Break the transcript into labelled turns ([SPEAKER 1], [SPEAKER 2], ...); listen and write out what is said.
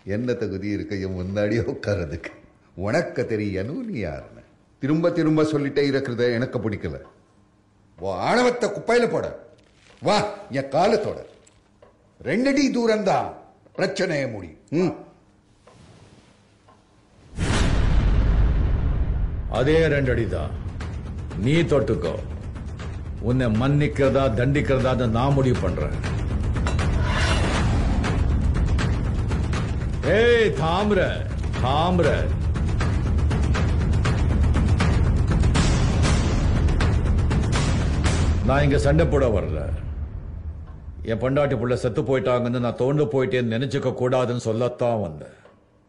[SPEAKER 1] என்ன தகுதி இருக்கு என் முன்னாடியே உட்கார்றதுக்கு உனக்க தெரியணும் நீ யாருன்னு திரும்ப திரும்ப சொல்லிட்டே இருக்கிறத எனக்கு பிடிக்கல உன் ஆணவத்தை குப்பையில போட வா என் காலத்தோட ரெண்டடி தூரம் தான் பிரச்சனைய முடியும் ம்.
[SPEAKER 2] அதே ரெண்டு அடிதான் நீ தொட்டுக்கோ உன்னை மன்னிக்கிறதா தண்டிக்கிறதா நான் முடிவு பண்றேன் ஏய் தாமிர தாமிர நான் இங்க சண்டை போட வரல என் பொண்டாட்டி புள்ள செத்து போயிட்டாங்கன்னு நான் தோண்டு போயிட்டேன்னு நினைச்சுக்க கூடாதுன்னு சொல்லத்தான் வந்தேன்